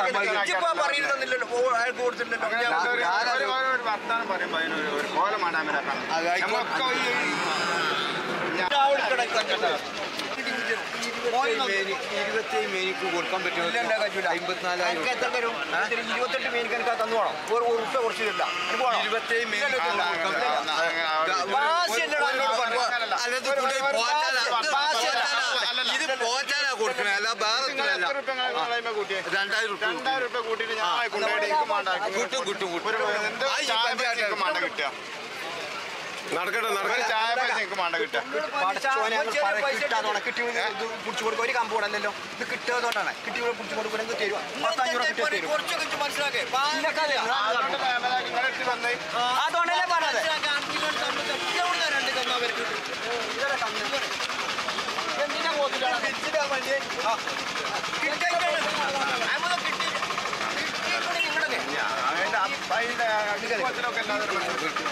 ഇജ്ജിപ്പോ പറയുന്നില്ലല്ലോ ഓ, അയാൾക്ക് കൊടുത്തില്ലല്ലോ അങ്ങനെ ഞാൻ- ഒരു- ഞാനത് ഒരു- ഒരു- ഒരു വർത്താനം പറയുമ്പോ അതിന് ഒരു- ഒരു കോലമാണ് അമരാക്കാൻ അത് ആയിക്കോട്ടെ. നമ്മളൊക്കെ ഈ ഇരുപത്തേഴ് മേനിക്ക് കൊടുക്കാൻ പറ്റുമോ ഇല്ലല്ല, കഴിയൂല. അമ്പത്തിനാലായിരം എനിക്ക് എത്ര തരും? ഇതിന് ഇരുപത്തെട്ട് മീനിക്ക് എനിക്ക് തന്നു വേണം ഒരു ഒരു ഉറുപ്പ കുറച്ച് തരില്ല എനിക്ക് വേണം. ഇരുപത്തേഴ് മേനിക്ക് ഇല്ലല്ലോ, കൊടുക്കാൻ ഇല്ല. പറ്റില്ല വാശിയല്ലടാ എന്നോട് പറഞ്ഞത്. അല്ലത് കൂടെ പോറ്റാനാ ഇത് വാശിയല്ല. പോറ്റാനാ. ഇത് പോറ്റാനാ കൊടുക്കണേ അല്ല വേറെ ഒന്നുമല്ല. രണ്ടായിരം റുപ്യ രണ്ടായിരം റുപ്യ കൂട്ടിയിട്ട് ഞാൻ കൊണ്ടുപോയിട്ട് എനിക്ക് മാണ്ടാക്കി കിട്ടും കിട്ടും കിട്ടും ഒരു എന്ത് ആ, ഈ ചായ പൈസ പഞ്ചായത്ത് എനിക്ക് മാണ്ട കിട്ടുക നടക്കട്ടെ ഒരു നടക്കട്ടെ ചായ പൈസ എനിക്ക് മാണ്ട കിട്ടുക പടച്ചോനെ, ഞങ്ങൾ പറ- കിട്ടാത്തോണം. കിട്ടി ഇത് പിടിച്ചു കൊടുക്കും ഒരു കമ്പ് കൂടല്ലോ ഇത് കിട്ടുന്നതുകൊണ്ടാണ് കിട്ടി പിടിച്ചു കൊടുക്കണമെങ്കിൽ തരുവാ പത്തഞ്ഞൂറ് കിട്ടി തരും ഇല്ലക്കല്ലേ? അതുകൊണ്ട് ഫാമിലി നിങ്ങളെടുത്ത് വന്നേ അതുകൊണ്ടല്ലേ പറഞ്ഞത് എന്തിനാ പോത്തിട്ടാണ്? എന്തിനാ വണ്ടി? ആ. കിട്ടി, കിട്ടി. അതൊന്നും കിട്ടി. കിട്ടിയപ്പോൾ നിങ്ങളൊക്കെ. അതിന്റെ അതിന്റെ അടുപ്പത്തിലൊക്കെ അല്ലാതെ ഒരു മനുഷ്യൻ കിട്ടും.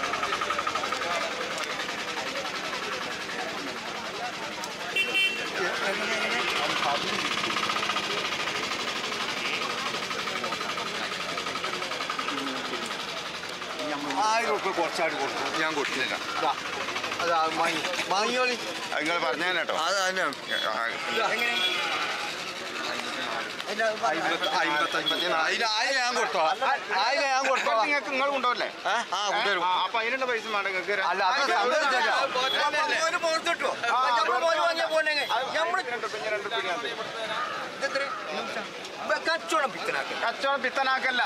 ആയിരം റുപ്യ കുറച്ചായിട്ട് കൊടുക്കും ഞാൻ കൊടുക്കുന്നില്ല ഇതാ, അതാ വാങ്ങി വാങ്ങിയോളി അത് നിങ്ങൾ പറഞ്ഞ കേട്ടോ അത് തന്നെ എങ്ങനെ? അതിന്റെ അമ്പത്തി അമ്പത്തഞ്ച് അതിന് ആയിരം ഞാൻ കൊടുത്തോ ആയിരം ഞാൻ കൊടുത്തോ നിങ്ങൾക്ക് നിങ്ങൾ കൊണ്ടുപോകല്ലേ ഏ? ആ കൊണ്ടുവരും അപ്പൊ അതിനുള്ള പൈസ വേണ്ട നിങ്ങൾക്ക് അല്ല അത് സമ്മതിച്ചില്ല ഒരു പുറത്തിട്ടോ നമ്മൾ പോലും വാങ്ങിയ പോലെ നമ്മൾ രണ്ട് റുപ്യ, രണ്ട് റുപ്യ ഞാൻ തരും. ഇതെത്ര കച്ചവടം പിത്തനാക്കുക കച്ചവടം പിത്തനാക്കല്ല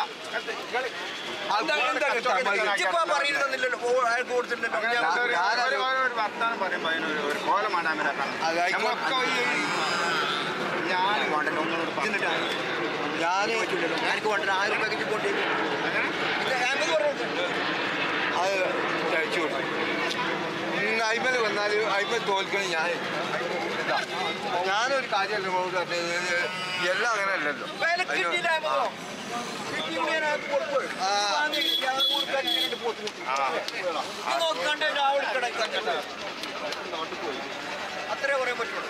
ഇജ്ജിപ്പോ പറയുന്നില്ലല്ലോ ഓ, അയാൾക്ക് കൊടുത്തില്ലല്ലോ അങ്ങനെ ഞാൻ- ഒരു- ഞാനത് ഒരു- ഒരു- ഒരു വർത്താനം പറയുമ്പോ അതിന് ഒരു- ഒരു കോലമാണ് അമരാക്കാൻ അത് ആയിക്കോട്ടെ. നമ്മളൊക്കെ ഈ ഞാൻ കൊണ്ടല്ലോ നിങ്ങളോട് പറഞ്ഞു. ഞാൻ എനിക്ക് വേണ്ട ആയിരം രൂപ കൊണ്ടു അങ്ങനെ? അമ്പത് പറഞ്ഞു അത് കഴിച്ചു കൊടുക്കും ഇന്ന് അയിമൽ വന്നാൽ അയിമൽ തോൽക്കണം ഞാൻ ഇതാ. ഞാനൊരു കാര്യമല്ല നിങ്ങളോട് പറഞ്ഞത് എല്ലാം അങ്ങനെ അല്ലല്ലോ വില കിട്ടിയില്ല അമ്പതോ കിട്ടിയെങ്കിൽ ഞാൻ അയാൾക്ക് കൊടുക്കും. ആ. വാങ്ങി ഞാൻ കൊടുക്കാൻ ഇട്ടിട്ട് പോത്ത് കിട്ടി. ആ. ഇത് നോക്കണ്ട രാവിലെ കിടക്കണ്ട അത്രേ പറയാൻ പറ്റുള്ളൂ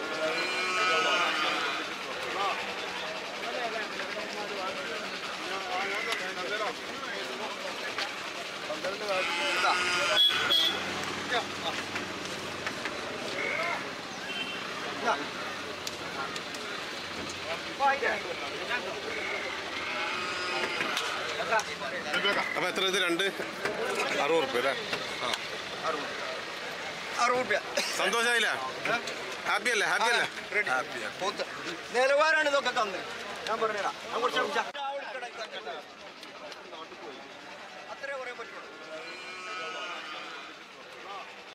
അപ്പൊ എത്ര ഇത് രണ്ട് അറുപത് റുപ്യ അല്ലേ അറുപത് രൂപ സന്തോഷമായില്ല ഹാപ്പി അല്ലേ ഹാപ്പി അല്ലേ പോത്ത് നിലവാരാണ് ഇതൊക്കെ തന്നത് ഞാൻ പറഞ്ഞാ ഞാൻ കുറച്ച്